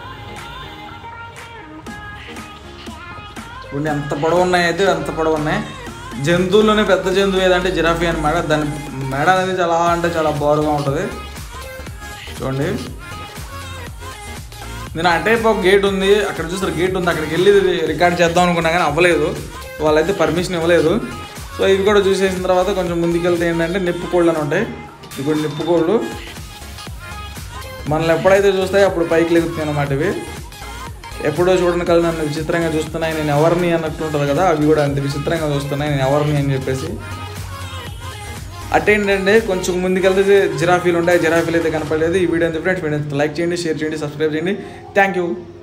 కొన్ని ఎంత పొడవు ఉన్నాయి అయితే అంత పొడవు ఉన్నాయి జంతువుల్లోనే పెద్ద జంతువు ఏదంటే జిరాఫీ అనమాట దాని మెడ అనేది చాలా అంటే చాలా బారుగా ఉంటుంది చూడండి నేను అంటే ఒక గేట్ ఉంది అక్కడ చూసారు గేట్ ఉంది అక్కడికి వెళ్ళి రికార్డ్ చేద్దాం అనుకున్నా కానీ అవ్వలేదు వాళ్ళైతే పర్మిషన్ ఇవ్వలేదు సో ఇవి కూడా చూసేసిన తర్వాత కొంచెం ముందుకెళ్తే ఏంటంటే నిప్పు కోళ్ళు అని ఉంటాయి ఇవి కూడా నిప్పు కోళ్ళు మనల్ని ఎప్పుడైతే చూస్తాయో అప్పుడు పైకి లెగుతున్నాయి అన్నమాట ఇవి ఎప్పుడో చూడని కళ్ళు నన్ను విచిత్రంగా చూస్తున్నాయి నేను ఎవరిని అన్నట్టు ఉంటుంది కదా అవి కూడా అంత విచిత్రంగా చూస్తున్నాయి నేను ఎవరిని అని చెప్పేసి అటేంటంటే కొంచెం ముందుకెళ్తే జిరాఫీలు ఉంటాయి జిరాఫీలు అయితే కనపడలేదు ఈ వీడియో ఫ్రెండ్స్ వీడియో లైక్ చేయండి షేర్ చేయండి సబ్స్క్రైబ్ చేయండి థ్యాంక్ యూ